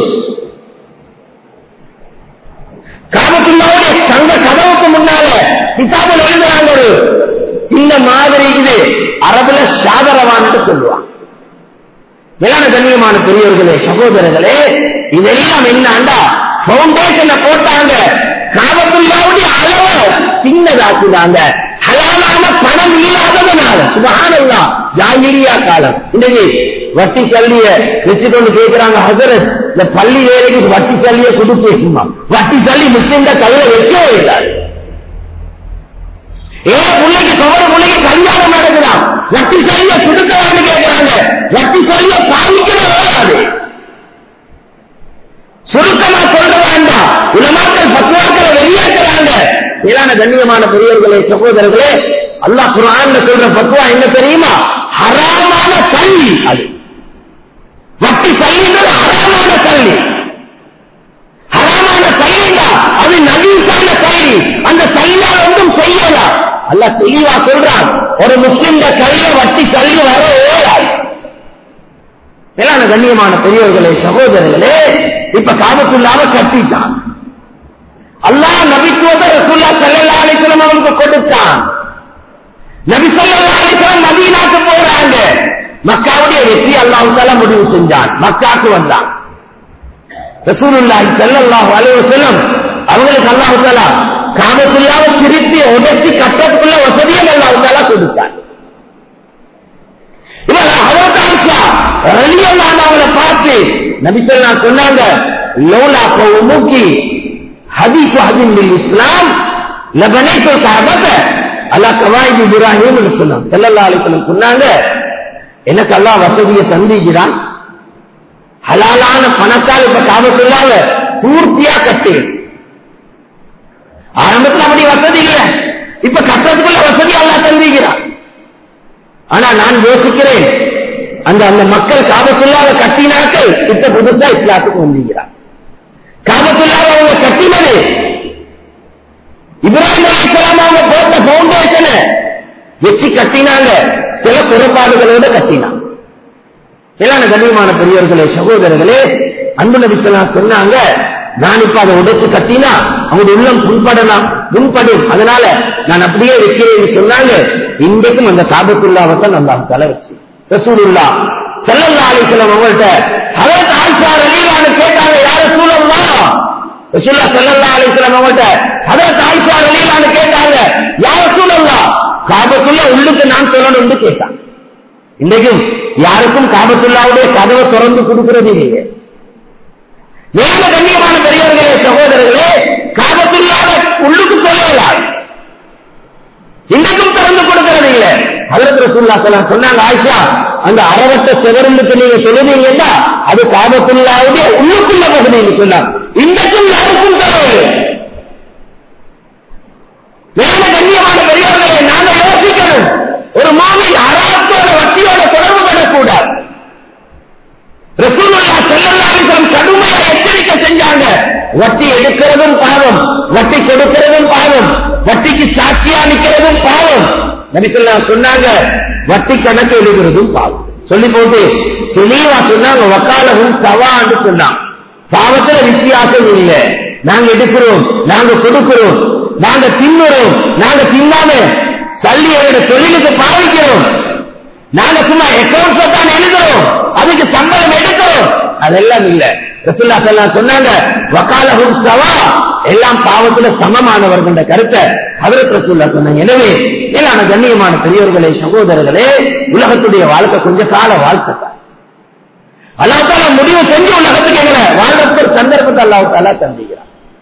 காபத்துள்ளாவுடைய தங்க கதவுக்கு முன்னால கிதாபில் எழுதுறாங்க ஒரு இந்த மாதிரி இது அரபுல சாதரவான்னு சொல்லுவாங்க மேலான கண்ணியமான பெரியவர்களே சகோதரர்களே இதெல்லாம் என்னண்டா பவுண்டேஷனை போட்டாங்க காபத்துள்ளாவுடைய அளவை சின்னதாக்குறாங்க ஹலாலான பணம் இல்லாததுனால சுபஹானல்லா ஜாகிரியா காலம் இன்னைக்கு வட்டி சல்லிய வச்சுக்கொண்டு கேட்கிறாங்க ஹசரத் இந்த பள்ளி வேலைக்கு வட்டி சல்லிய கொடுப்பேமா வட்டி சல்லி முஸ்லிம் கையில வைக்கவே இல்லை ஏன் பிள்ளைக்கு கவர பிள்ளைக்கு கல்யாணம் நடக்குதான் வட்டி சல்லிய கொடுக்கலாம்னு கேட்கிறாங்க வட்டி சல்லிய பாதிக்கவே வராது சுருக்கமா சொல்ல வேண்டாம் உலமாக்கள் பத்துவாக்களை வெளியேற்றுறாங்க மேலான கண்ணியமான பெரியவர்களே சகோதரர்களே அல்லாஹ் குரான்ல சொல்ற பத்துவா என்ன தெரியுமா ஹராமான கல்வி அது வட்டி கல்வின்றது ஹராமான கல்வி ஹராமான கல்விண்டா அது நவீசான கல்வி அந்த கல்வியால் ஒன்றும் செய்யலாம் அல்ல தெளிவா சொல்றான் ஒரு முஸ்லிம் கையில வட்டி கல்வி வர ஓடாது மேலான கண்ணியமான பெரியவர்களே சகோதரர்களே இப்ப காபத்துள்ளாம கட்டிட்டான் அல்லாஹ் நபித்துவத ரசூல்லா சல்லல்லா அலிஸ்லாம் அவனுக்கு கொடுத்தான் நபி சல்லல்லா அலிஸ்லாம் மதீனாக்கு போறாங்க மக்காவுடைய வெற்றி அல்லாஹு தாலா முடிவு செஞ்சான் மக்காக்கு வந்தான் ரசூலுல்லாஹி ஸல்லல்லாஹு அலைஹி வஸல்லம் அவங்களுக்கு அல்லாஹு தாலா காபத்துள்ளாவை திருப்பி உடைச்சு கட்டத்துக்குள்ள வசதியை அல்லாஹு தாலா கொடுத்தான் இவர் ஹஜரத் ஆயிஷா ரலியல்லாஹு அவங்களை பார்த்து நபி ஸல்லல்லாஹு சொன்னாங்க லோலா கௌமுகி ஹதீஸ் ஹதீம் பில் இஸ்லாம் லபனைத்து கஅபத அலா கவாயித் இப்ராஹிம் என்று சொன்னாங்க ஸல்லல்லாஹு அலைஹி வஸல்லம் சொன்னாங்க எனக்கு அல்லாஹ் வசதியை தந்திக்கிறான் ஹலாலான பணத்தால் இப்ப காபத்துள்ளாவ பூர்த்தியா கட்டு ஆரம்பத்தில் அப்படி வசதி இல்லை இப்ப கட்டத்துக்குள்ள வசதி அல்லாஹ் தந்திக்கிறான் ஆனா நான் யோசிக்கிறேன் அந்த அந்த மக்கள் காபத்துள்ளாவை கட்டினாக்கள் இப்ப புதுசா இஸ்லாத்துக்கு வந்திருக்கிறார் காபத்துள்ளாவை அவங்க கட்டினது இப்ராஹிம் அலிஸ்லாம் அவங்க போட்ட பவுண்டேஷனை வச்சு கட்டினாங்க சில குறைபாடுகளோட கட்டினாங்க மேலான கண்ணியமான பெரியவர்களே சகோதரர்களே அன்பு நபி ஸல்லல்லாஹு சொன்னாங்க நான் இப்ப அதை உடைச்சு கட்டினா அவங்க உள்ளம் புண்படலாம் புண்படும் அதனால நான் அப்படியே வைக்கிறேன்னு சொன்னாங்க இன்றைக்கும் அந்த காபத்துள்ளாவை தான் நல்லா தலை வச்சு ரசூலுல்லா செல்லல்லா அலிஸ்லாம் அவங்கள்ட்ட ஹதரத் ஆயிஷா ரலியல்லாஹு கேட்டாங்க யார ரசூலுல்லா ரசூல்லா செல்லல்லா அலிஸ்லாம் அவங்கள்ட்ட ஹதரத் ஆயிஷா ரலியல்லாஹு கேட்டாங்க யார ரசூலுல்லா காபத்துள்ள உள்ளுக்கு நான் சொல்லணும்னு கேட்டான் இன்றைக்கும் யாருக்கும் காபத்துள்ளாவுடைய கதவை திறந்து கொடுக்கிறது இல்லையே வேத கண்ணியமான பெரியவர்களே சகோதரர்களே காபத்துள்ளாத உள்ளுக்கு சொல்லலாம் ரசூல்லா ஸல்லல்லாஹு சொன்னாங்க ஆயிஷா அந்த அறவட்ட செவருந்துக்கு நீங்க சொல்லுவீங்கன்னா அது காபத்துள்ளாவுடைய உள்ளுக்குள்ள பகுதின்னு சொன்னாங்க இன்றைக்கும் யாருக்கும் தரவில்லை வேற கண்ணியமான பெரியவர்களை நாங்க யோசிக்கணும் ஒரு மாமின் அறத்தோட வட்டியோட தொடர்பு படக்கூடாது ரசூலுல்லா ஸல்லல்லாஹு அலைஹி வஸல்லம் கடுமையா எச்சரிக்கை செஞ்சாங்க வட்டி எடுக்கிறதும் பாவம் வட்டி கொடுக்கிறதும் பாவம் வட்டிக்கு சாட்சியா நிக்கிறதும் பாவம் நபி ஸல்லல்லாஹு சொன்னாங்க வட்டி கணக்கு எழுதுறதும் பாவம் சொல்லி போட்டு தெளிவா சொன்னாங்க வக்காலவும் சவான்னு சொன்னாங்க பாவத்துல வித்தியாசம் இல்லை நாங்க எடுக்கிறோம் நாங்க கொடுக்கிறோம் நாங்க தின்னுறோம் நாங்க தின்னாம சல்லி எங்களுடைய தொழிலுக்கு பாவிக்கிறோம் நாங்க சும்மா அக்கௌண்ட்ஸ் தான் எழுதுறோம் அதுக்கு சம்பளம் எடுக்கிறோம் அதெல்லாம் இல்ல ரசுல்லா ஸல்லல்லாஹு சொன்னாங்க வக்காலஹும் சவா எல்லாம் பாவத்துல சமமானவர்கள்ன்ற கருத்தை ஹஜரத் ரசூல்லா சொன்னாங்க எனவே மேலான கண்ணியமான பெரியவர்களே சகோதரர்களே உலகத்துடைய வாழ்க்கை கொஞ்ச கால வாழ்க்கை தான் அல்லாஹ் தாலா முடிவு செஞ்சு உலகத்துக்கு எங்களை வாழ்றதுக்கு ஒரு சந்தர்ப்பத்தை அல்லாஹ் தாலா தந்திக்கிறான்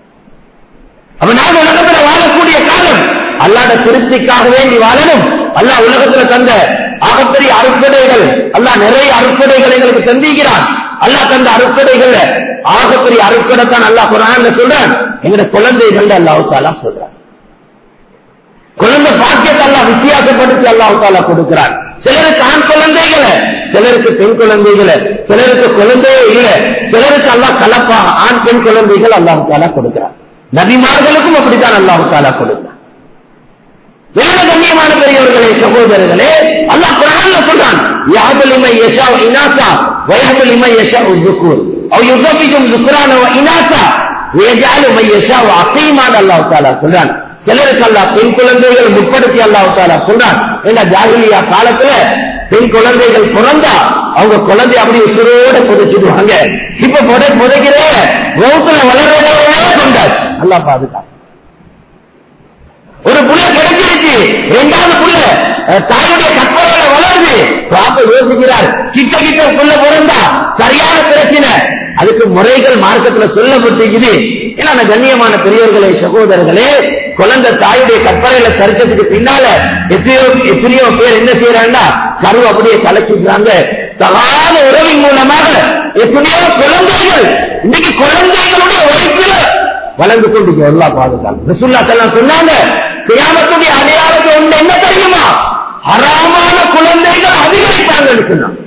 அப்ப நாம உலகத்துல வாழக்கூடிய காலம் அல்லாட திருப்திக்காக வேண்டி வாழணும் அல்லாஹ் உலகத்துல தந்த ஆகப்பெரிய அறுப்படைகள் அல்லாஹ் நிறைய அறுப்படைகள் எங்களுக்கு தந்திக்கிறான் அல்லாஹ் தந்த அறுப்படைகள் ஆகப்பெரிய அறுப்படை தான் அல்லாஹ் குரான்ல சொல்றான் எங்கட குழந்தைகள் அல்லாஹ் தாலா சொல்றான் குழந்தை பாக்கியத்தை அல்லாஹ் வித்தியாசப்படுத்தி அல்லாஹ் தாலா கொடுக்கிறான் சிலருக்கு ஆண் குழந்தைகளை சிலருக்கு பெண் குழந்தைகளை சிலருக்கு குழந்தையே இல்லை சிலருக்கு அல்லாஹ் கலப்பா ஆண் பெண் குழந்தைகள் அல்லாஹ் தாலா கொடுக்கிறான் நபிமார்களுக்கும் அப்படித்தான் அல்லாஹ் தாலா கொடுக்கிறான் வேற கண்ணியமான பெரியவர்களே சகோதரர்களே அல்லாஹ் குரான்ல சொல்றான் யாபலிமை யஷா இனாசா வயபலிமை யஷா உதுக்கூர் அவ் யுகபிக்கும் துக்குரான இனாசா வேஜாலு மை யஷா அசைமான் அல்லாஹ் தாலா சொல்றான் சிலருக்கு அல்லாஹ் பெண் குழந்தைகள் முற்படுத்தி அல்லாஹ் தாலா சொல்றான் ஏன்னா ஜாகிலியா காலத்துல பெண் குழந்தைகள் பிறந்தா அவங்க குழந்தை அப்படி உசுரோட புதைச்சிடுவாங்க இப்ப புதை புதைக்கிறே ரோத்துல வளர்றதே கொண்டாச்சு அல்லாஹ் பாதுகாப்பு ஒரு புள்ள கிடைச்சிருச்சு இரண்டாவது புள்ள அஹ், தாயுடைய கற்பனையில வளருது பாப்ப யோசிக்கிறார் கிட்ட கிட்ட புள்ள பிறந்தா சரியான பிரச்சனை அதுக்கு முறைகள் மார்க்கத்துல சொல்லப்பட்டிருக்குது ஏன்னா அந்த கண்ணியமான பெரியவர்களே சகோதரர்களே குழந்தை தாயுடைய கற்பனையில தரிசனத்துக்கு பின்னால எத்தனையோ எத்தனையோ பேர் என்ன செய்யறாங்கன்னா கரு அப்படியே கலக்கிக்கிறாங்க தகாத உறவின் மூலமாக எத்தனையோ குழந்தைகள் இன்னைக்கு குழந்தைகளுடைய வயிற்றுல வளர்ந்து கொண்டு எல்லா பாதுகாப்பு ரசுல்லா செல்லாம் சொன்னாங்க கியாமத்துடைய அடையாளத்தை ஒன்று என்ன தெரியுமா ஹராமான குழந்தைகள் அதிகரிப்பாங்கன்னு சொன்னாங்க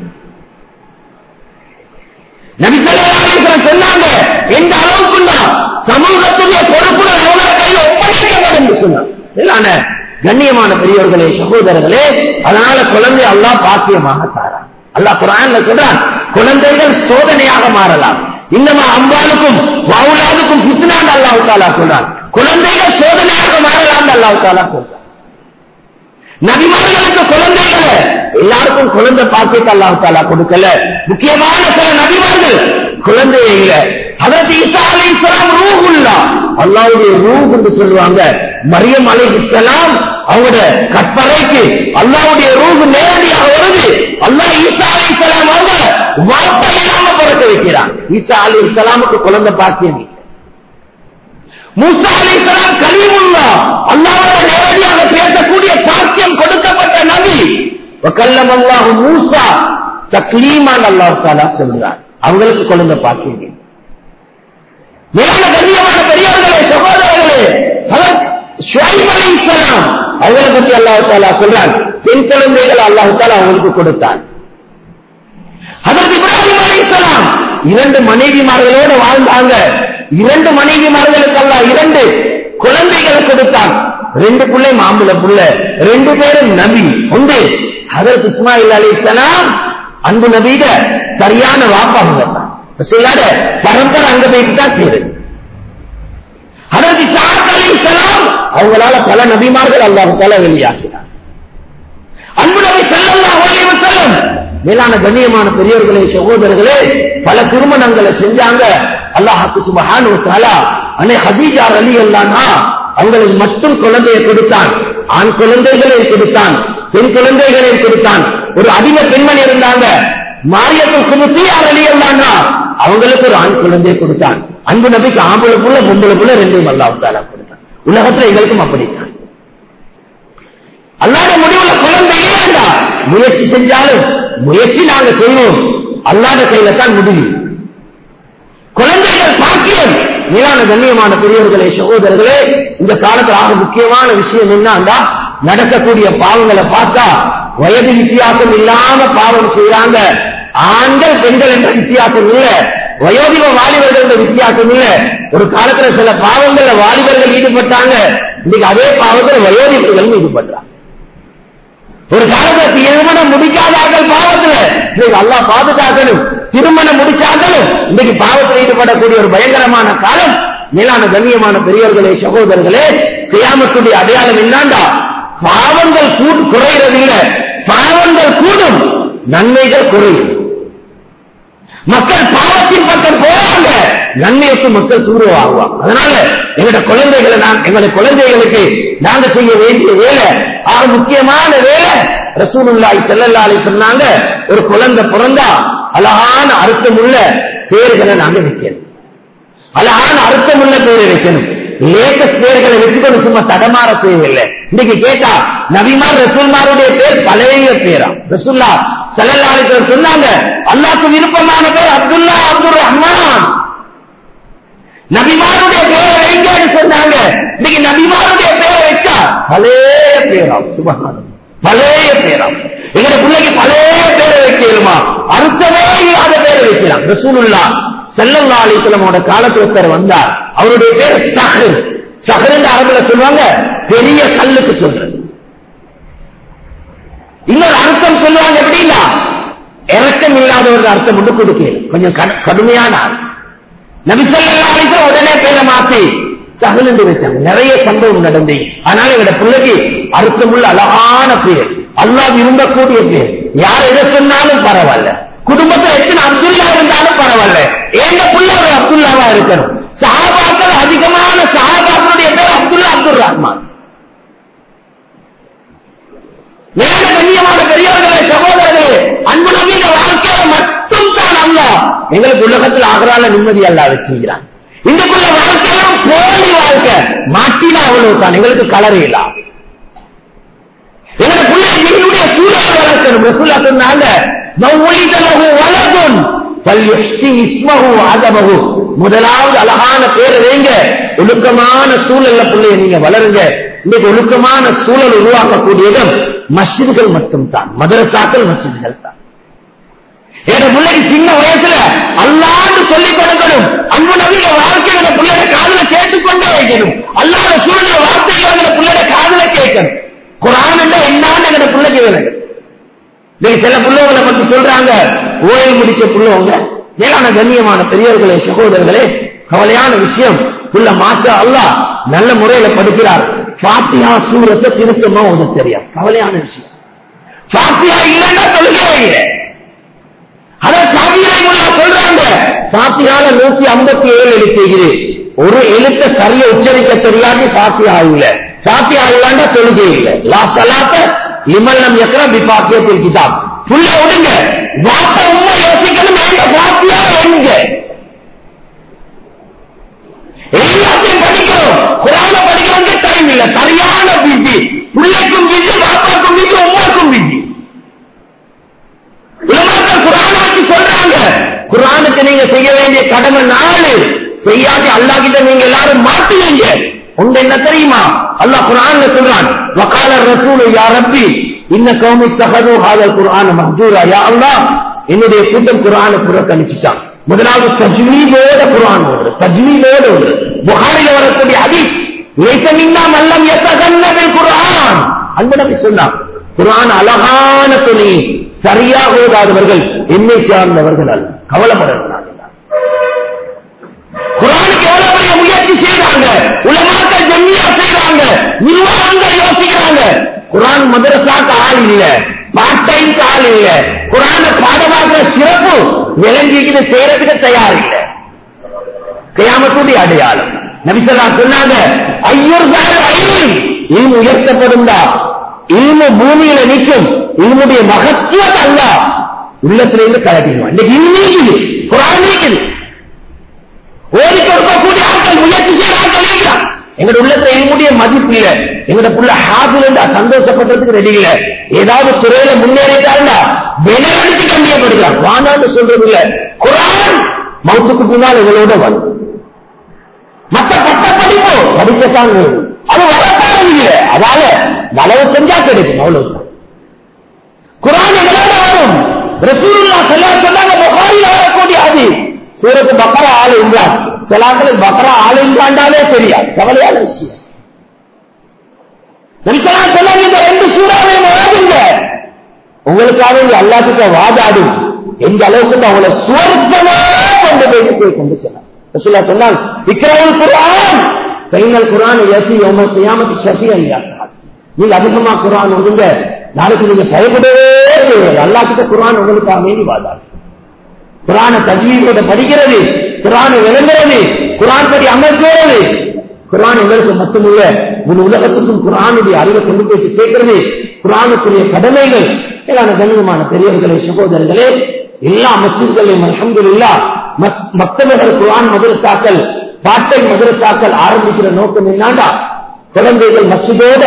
நபிசல்லாம் சொன்னாங்க எந்த அளவுக்குன்னா சமூகத்துடைய பொறுப்புகள் அவங்கள கையில் ஒப்படைக்கப்படும் என்று சொன்னாங்க இதான கண்ணியமான பெரியவர்களே சகோதரர்களே அதனால குழந்தை அல்லாஹ் பாக்கியமாக தாரான் அல்லாஹ் குரான்ல சொல்றான் குழந்தைகள் சோதனையாக மாறலாம் இன்னமா அம்பாளுக்கும் வவுலாதுக்கும் ஃபித்னான் அல்லாஹ் தாலா சொல்றான் குழந்தைகள் சோதனையாக மாறலாம் அல்லாஹ் தாலா சொல்றான் நபிமார்களுக்கு குழந்தைகள் எல்லாருக்கும் குழந்தை பாக்கியத்தை அல்லாஹ் தாலா கொடுக்கல முக்கியமான சில நபிமார்கள் குழந்தையே இல்ல அதற்கு ஈசா அலை இஸ்லாம் ரூஹுல்லா அல்லாவுடைய ரூஹ் என்று சொல்லுவாங்க மரியம் அலை இஸ்லாம் அவங்களோட கற்பனைக்கு அல்லாவுடைய ரூஹ் நேரடியாக வருது அல்லாஹ் ஈசா அலை இஸ்லாம் அவங்க வார்த்தை இல்லாம பிறக்க வைக்கிறான் ஈசா அலை இஸ்லாமுக்கு குழந்தை பாக்கியம் இல்லை மூசா அலைஹிஸ்ஸலாம் கலீமுல்லா அல்லாஹ்வோட நேரடியாக பேசக்கூடிய பாக்கியம் கொடுக்கப்பட்ட நபி வகல்லம் அல்லாஹ் மூசா தக்லீமான் அல்லாஹ் தஆலா சொல்றார் அவங்களுக்கு குழந்தை பாக்கியம் இல்லை. மேலான கண்ணியமான பெரியவர்களே சகோதரர்களே ஹலத் ஷுவைப் அலைஹிஸ்ஸலாம் அவங்களை பற்றி அல்லாஹ் தஆலா சொல்றான் பெண் குழந்தைகள் அல்லாஹ் தஆலா அவங்களுக்கு கொடுத்தான் ஹதரத் இப்ராஹிம் அலைஹிஸ்ஸலாம் இரண்டு மனைவிமார்களோடு வாழ்ந்தாங்க இரண்டு மனைவிமார்களுக்கு அல்லாஹ் இரண்டு குழந்தைகளை கொடுத்தான் ரெண்டு பிள்ளை மாம்புல புள்ள ரெண்டு பேரும் நபி உண்டு ஹதரத் இஸ்மாயில் அலைஹிஸ்ஸலாம் அன்பு நபியிட சரியான வாப்பாங்க சொல்லாத பரம்பரை அங்க போயிட்டு தான் சேருது ஹதரத் இஸ்ஹாக் அலைஹிஸ்ஸலாம் அவங்களால பல நபிமார்கள் அல்லாஹ் தஆலா வெளியாக்கினார் அன்பு நபி ஸல்லல்லாஹு அலைஹி வஸல்லம் மேலான கண்ணியமான பெரியவர்களே சகோதரர்களே பல திருமணங்களை செஞ்சாங்க அல்லாஹ் சுப்ஹானஹு வ தஆலா அன்னை ஹதீஜா ரலியல்லாஹு அவங்களுக்கு மட்டும் குழந்தையை கொடுத்தான் ஆண் குழந்தைகளை கொடுத்தான் பெண் குழந்தைகளை கொடுத்தான் ஒரு அடிமை பெண்மணி இருந்தாங்க மாரியத்து சுமுத்தியா ரலியல்லாஹு அவங்களுக்கு ஒரு ஆண் குழந்தையை கொடுத்தான் அன்பு நபிக்கு ஆம்பளை புள்ள பொம்பளை புள்ள ரெண்டையும் அல்லாஹ் தஆலா கொடுத்தான் உலகத்துல எங்களுக்கும் அப்படித்தான் அல்லாத முடிவுல குழந்தை இல்லையா முயற்சி செஞ்சாலும் முயற்சி நாங்க செய்வோம் அல்லாத கையில தான் முடியும் குழந்தைகள் பாக்கியம் மேலான கண்ணியமான பெரியவர்களே சகோதரர்களே இந்த காலத்துல ஆக முக்கியமான விஷயம் என்னன்னா நடக்கக்கூடிய பாவங்களை பார்த்தா வயது வித்தியாசம் இல்லாம பாவம் செய்யறாங்க ஆண்கள் பெண்கள் என்ற வித்தியாசம் இல்ல வயோதிக வாலிபர்கள் என்ற வித்தியாசம் இல்ல ஒரு காலத்துல சில பாவங்கள்ல வாலிபர்கள் ஈடுபட்டாங்க இன்னைக்கு அதே பாவத்தில் வயோதிகர்களும் ஈடுபடுறாங்க ஒரு காலத்துல திருமணம் முடிக்காதார்கள் பாவத்துல இன்னைக்கு அல்லாஹ் பாதுகாக்கணும் திருமணம் முடிச்சாங்களும் இன்னைக்கு பாவத்தில் ஈடுபடக்கூடிய ஒரு பயங்கரமான காலம் மேலான கண்ணியமான பெரியவர்களே சகோதரர்களே கியாமத்துடைய அடையாளம் என்னண்டா பாவங்கள் கூ- குறையறதில்ல பாவங்கள் கூடும் நன்மைகள் குறையும் மக்கள் பாவத்தின் பக்கம் போறாங்க நன்மைக்கு மக்கள் தூரவாகுவாங்க அதனால எங்களோட குழந்தைகளை நான் எங்களுடைய குழந்தைகளுக்கு நாங்க செய்ய வேண்டிய வேலை ஆக முக்கியமான வேலை ரசூலுல்லாஹி ஸல்லல்லாஹு அலைஹி சொன்னாங்க ஒரு குழந்தை பிறந்தா அழகான அர்த்தமுள்ள பேர்களை நாங்க வைக்கணும் அழகான அர்த்தமுள்ள பேரை வைக்கணும் லேட்டஸ்ட் பேர்களை வச்சுக்கணும் சும்மா தடமாற தேவையில்லை இன்னைக்கு கேட்டா நபிமார் ரசூல்மாருடைய பேர் பழைய பேரா ரசூல்லா ஸல்லல்லாஹு அலைஹி வஸல்லம் சொன்னாங்க அல்லாஹ்க்கு விருப்பமான பேர் அப்துல்லா அப்துல் ரஹ்மான் நபிமாருடைய பேரை வைங்கன்னு சொன்னாங்க இன்னைக்கு நபிமாருடைய பேரை வச்சா பழைய பேராம் சுபஹானம் பழைய பேராம் எங்க பிள்ளைக்கு பழைய பேரை வைக்கலுமா அர்த்தமே இல்லாத பேரை வைக்கலாம் ரசூலுல்லா செல்லல்லா அலிஸ்லமோட காலத்துல ஒருத்தர் வந்தார் அவருடைய பேர் சஹர் சஹருன்னு அரபுல சொல்லுவாங்க பெரிய கல்லுக்கு சொல்றது இன்னொரு அர்த்தம் சொல்லுவாங்க எப்படின்னா இறக்கம் இல்லாத ஒரு அர்த்தம் ஒன்று கொடுக்கல கொஞ்சம் கடு- கடுமையான ஆள் நபிசல்லா அலிஸ்லாம் உடனே பேரை மாத்தி சகல் என்று வச்சாங்க நிறைய சம்பவம் நடந்து அதனால இவட பிள்ளைக்கு அர்த்தமுள்ள அழகான பேர் அல்லாஹ் விரும்பக்கூடிய பேர் யார் எதை சொன்னாலும் பரவாயில்ல குடும்பத்தில் எத்தனை அப்துல்லா இருந்தாலும் பரவாயில்ல ஏங்க புள்ள ஒரு அப்துல்லாவா இருக்கணும் சஹாபாக்கள் அதிகமான சஹாபாக்களுடைய பேர் அப்துல்லா அப்துல் ரஹ்மான் மேல கண்ணியமான பெரியவர்களே சகோதரர்களே அன்பு நவீன வாழ்க்கையில மட்டும் தான் அல்ல எங்களுக்கு உலகத்தில் ஆகிறால நிம்மதி அல்ல வச்சுக்கிறான் இந்தக்குள்ள வாழ்க்கையிலும் போலி வாழ்க்கை மாட்டினா அவ்வளவு தான் எங்களுக்கு கலர் இல்ல எங்க பிள்ளை எங்களுடைய சூழலை வளர்க்கணும் ரசூலா சொன்னாங்க மௌலிதலகு வலதுன் பல்யுஹ்சி இஸ்மஹு அதமஹு முதலாவது அழகான பேரை வைங்க ஒழுக்கமான சூழல்ல பிள்ளைய நீங்க வளருங்க இன்னைக்கு ஒழுக்கமான சூழல் உருவாக்கக்கூடியதும் மஸ்ஜிதுகள் மட்டும்தான் மதரசாக்கள் மஸ்ஜிதுகள் தான் என் பிள்ளைக்கு சின்ன வயசுல அல்லாண்டு சொல்லிக் கொடுக்கணும் அன்பு நவீன வாழ்க்கையில பிள்ளைய காதுல கேட்டுக்கொண்டே வைக்கணும் அல்லாத சூழ்நிலை வார்த்தைகளை பிள்ளைய காதுல கேட்கணும் குரான் என்னன்னு எங்க பிள்ளைக்கு வேணும் இன்னைக்கு சில பிள்ளைகளை பத்தி சொல்றாங்க ஓய்வு முடிச்ச பிள்ளைவங்க மேலான கண்ணியமான பெரியவர்களே சகோதரர்களே கவலையான விஷயம் புள்ள மாசா அல்லாஹ் நல்ல முறையில படிக்கிறார் ஃபாத்தியா சூரத்தை திருத்தமா ஓத தெரியும் கவலையான விஷயம் ஃபாத்தியா இல்லைன்னா தொழுகவே இல்லை அதான் சாமியாய் முல்லா சொல்றாங்க பாத்தியால நூத்தி ஐம்பத்தி ஏழு எழுத்துகிறது ஒரு எழுத்த சரியா உச்சரிக்க தெரியாது பாத்தியா இல்ல பாத்தியா இல்லாண்டா தொழுகை இல்ல லா சலாத்த லிமல்லம் எக்கர பிபாக்கியத்தில் கிதாப் புள்ள விடுங்க வாப்ப உண்மை யோசிக்கணும் எங்க பாத்தியா எங்க எல்லாத்தையும் படிக்கிறோம் குரான படிக்கிறவங்க டைம் இல்ல சரியான பிஜி பிள்ளைக்கும் பிஜி பாப்பாக்கும் பிஜி உமாக்கும் பிஜி உலமாக்கள் குரானாக்கு சொல்றாங்க குரானுக்கு நீங்க செய்ய வேண்டிய கடமை நாலு செய்யாட்டி அல்லாஹ் கிட்ட நீங்க எல்லாரும் மாட்டுவீங்க உங்க என்ன தெரியுமா அல்லாஹ் குரான்ல சொல்றான் வகால ரசூல் யா ரப்பி இன்ன கௌமி தஹது ஹாதல் குர்ஆன் மஹ்ஜூரா யா அல்லாஹ் என்னுடைய கூட்டம் குர்ஆனை புறக்கணிச்சுட்டான் முதலாவது தஜ்வீதோட குர்ஆன் ஓடுது தஜ்வீதோட ஓடுது புகாரில வரக்கூடிய ஹதீஸ் லைஸ மின்னா மல்லம் யத்தகன்ன பில் குர்ஆன் அன்பு நபி சொன்னான் குர்ஆன் அழகான துணி சரியாக ஓதாதவர்கள் என்னை சார்ந்தவர்கள் அல்ல கவலைப்படணும் குரானுக்கு எவ்வளவு பெரிய முயற்சி செய்யறாங்க உலமாக்கள் ஜம்மியா செய்யறாங்க நிர்வாகங்கள் யோசிக்கிறாங்க குரான் மதரசாக்கு ஆள் இல்ல பார்ட் டைம்க்கு ஆள் இல்ல குரான பாடமாக்குற சிறப்பு விளங்கிக்கிட்டு செய்யறதுக்கு தயார் இல்ல கியாமத்துடைய அடையாளம் நபிசல்லா சொன்னாங்க ஐயூர் ஐயும் இல்மு உயர்த்தப்படும்டா இல்மு பூமியில நிற்கும் இல்முடைய மகத்துவத்தை அல்ல உள்ளத்திலிருந்து கலட்டிடுவான் இன்னைக்கு இல் நீக்குது குரான் நீக்குது ஓடி கொடுக்கக்கூடிய ஆட்கள் முயற்சி செய்யற ஆட்கள் இருக்கிறான் எங்களுடைய உள்ளத்துல என்னுடைய மதிப்பு இல்ல எங்கட புள்ள ஹாபில் சந்தோஷப்படுறதுக்கு ரெடி இல்ல ஏதாவது துறையில முன்னேறிட்டாருன்னா வினையடிச்சு கண்டியப்படுகிறான் வானான்னு சொல்றது இல்ல குரான் மௌத்துக்கு பின்னால் இவளோட வரும் மத்த பட்ட படிப்பு படிக்கத்தான் வேணும் அது வரத்தான் இல்லை அதால வளவு செஞ்சா கிடைக்கும் அவ்வளவுதான் குரான் எங்களோட வரும் ரசூலுல்லா சொல்லா சொன்னாங்க புகாரில் வரக்கூடிய அது சூரத்து பக்கரா ஆள் இன்றான் சிலாக்களுக்கு பக்கரா ஆள் இன்றாண்டாலே தெரியா கவலையான விஷயம் நபிசலா சொன்னாங்க இந்த ரெண்டு சூறாவை வாதுங்க உங்களுக்காக இங்க அல்லாத்துக்கு வாதாடும் எந்த அளவுக்கு அவங்கள சுவர்த்தமா கொண்டு போய் கொண்டு சொன்னாங்க ரசூல்லா சொன்னாங்க இக்ரவுல் குர்ஆன் கைனல் குர்ஆன் யசி யௌம கியாமத் ஷஃபியன் யா ஸஹாப் நீங்க அதிகமா குர்ஆன் ஓதுங்க நாளைக்கு நீங்க பயப்படவே தேவையில்லை அல்லாஹ் கிட்ட குர்ஆன் உங்களுக்காக வேண்டி வாதாடும் குரான தஜ்வீதோட படிக்கிறது குரானை விளங்குறது குரான் படி அமல் செய்யறது குரான் எங்களுக்கு மட்டுமில்ல முழு உலகத்துக்கும் குரானுடைய அறிவை கொண்டு போய் சேர்க்கிறது குரானுக்குரிய கடமைகள் மேலான கண்ணியமான பெரியவர்களே சகோதரர்களே எல்லா மசூர்களையும் அலமதுல்லா மக்தவர்கள் குரான் மதரசாக்கள் பாட்டை மதரசாக்கள் ஆரம்பிக்கிற நோக்கம் என்னண்டா குழந்தைகள் மசிதோட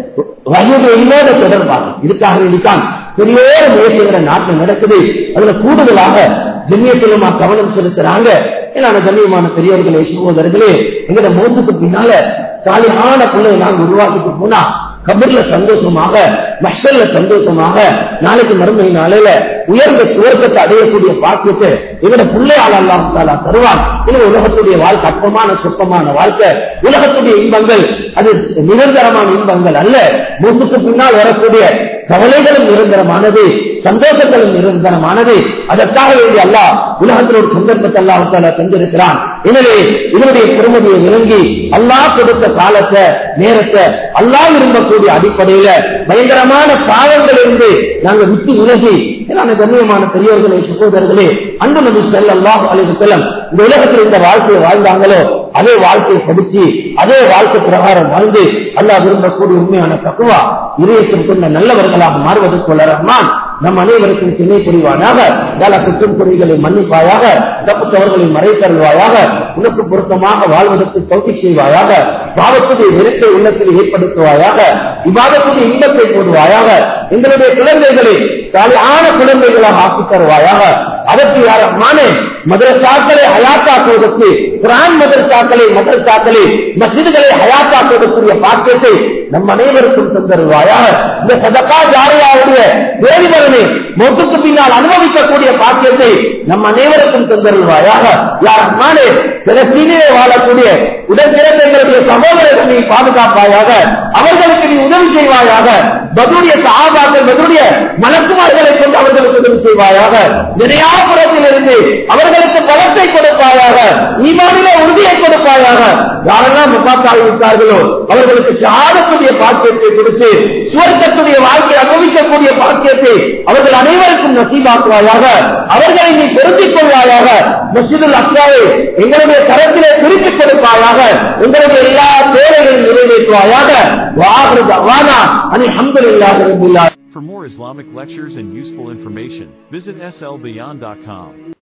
வயது என்னோட தொடர்பாக இதுக்காக வேண்டித்தான் பெரிய ஒரு முயற்சிகிற நாட்டில் நடக்குது அதுல கூடுதலாக ஜெமியத்திலுமா கவனம் செலுத்துறாங்க ஏன்னா கண்ணியமான பெரியவர்களே சகோதரர்களே எங்கட மோசத்துக்கு பின்னால சாலியான பிள்ளையை நாங்கள் உருவாக்கிட்டு போனா கபர்ல சந்தோஷமாக மஷல்ல சந்தோஷமாக நாளைக்கு மறுமை நாளையில உயர்ந்த சுவர்க்கத்தை அடையக்கூடிய பாக்கியத்தை இவட பிள்ளையால் அல்லாம் தாலா தருவான் இது உலகத்துடைய வாழ்க்கை அற்பமான சொப்பமான வாழ்க்கை உலகத்துடைய இன்பங்கள் அது நிரந்தரமான இன்பங்கள் அல்ல மூச்சுக்கு பின்னால் வரக்கூடிய கவலைகளும் நிரந்தரமானது சந்தோஷங்களும் நிரந்தரமானது அதற்காக வேண்டிய அல்லாஹ் உலகத்தில் ஒரு சந்தர்ப்பத்தை அல்லாஹால தந்திருக்கிறான் எனவே இதனுடைய பெருமதியை விளங்கி அல்லாஹ் கொடுத்த காலத்தை நேரத்தை அல்லாஹ் விரும்பக்கூடிய அடிப்படையில பயங்கரமான பாவங்கள் இருந்து நாங்க விட்டு விலகி ஏன்னா கண்ணியமான பெரியவர்களே சகோதரர்களே அன்பு நபி ஸல்லல்லாஹு அலைஹி வஸல்லம் இந்த உலகத்தில் இந்த வாழ்க்கையை வாழ்ந்தாங்களோ அதே வாழ்க்கையை படிச்சு அதே வாழ்க்கை பிரகாரம் வாழ்ந்து அல்லாஹ் விரும்பக்கூடிய உண்மையான தக்குவா இதயத்தில் கொண்ட நல்லவர்களாக மாறுவதற்கு வல்ல ரஹ்மான் நம் அனைவருக்கும் துணை புரிவானாக பல குற்றம் குறைகளை மன்னிப்பாயாக தப்பு தவறுகளை மறைத்தருள்வாயாக உனக்கு பொருத்தமாக வாழ்வதற்கு தோல்வி செய்வாயாக பாவத்துடைய நெருப்பை உள்ளத்தில் ஏற்படுத்துவாயாக விவாதத்துடைய இன்பத்தை போடுவாயாக எங்களுடைய குழந்தைகளை சாலையான குழந்தைகளாக ஆக்கி தருவாயாக அதற்கு யாரமான மதரசாக்களை ஹயாத்தாக்குவதற்கு குரான் மதரசாக்களை மதரசாக்களை மசிதுகளை ஹயாத்தாக்குவதற்குரிய பாக்கியத்தை நம் அனைவருக்கும் தந்தருவாயாக இந்த சதக்கா ஜாரியாவுடைய வேதிபலனை மொத்துக்கு பின்னால் அனுபவிக்கக்கூடிய பாக்கியத்தை நம் அனைவருக்கும் தந்தருவாயாக யாரமான பிறசீனிலே வாழக்கூடிய உடன் பிறந்த எங்களுடைய சகோதரர்கள் நீ பாதுகாப்பாயாக அவர்களுக்கு நீ உதவி செய்வாயாக பதுடைய சகாபாக்கள் பதுடைய மலக்குமார்களை கொண்டு அவர்களுக்கு உதவி செய்வாயாக நிறையாபுரத்தில் இருந்து அவர்களுக்கு பலத்தை கொடுப்பாயாக ஈமானில உறுதியை கொடுப்பாயாக யாரெல்லாம் முகாத்தால் விட்டார்களோ அவர்களுக்கு ஷாதத்துடைய பாக்கியத்தை கொடுத்து சுவர்க்கத்துடைய வாழ்க்கை அனுபவிக்கக்கூடிய பாக்கியத்தை அவர்கள் அனைவருக்கும் நசீபாக்குவாயாக அவர்களை நீ பொருந்திக் கொள்வாயாக மசிதுல் அக்ராவை எங்களுடைய கரத்திலே குறிப்பிக் கொடுப்பாயாக எங்களுடைய எல்லா தேவைகளையும் நிறைவேற்றுவாயாக வானா அனி அஹமதுல்லாஹ் For more Islamic lectures and useful information, visit slbeyond.com.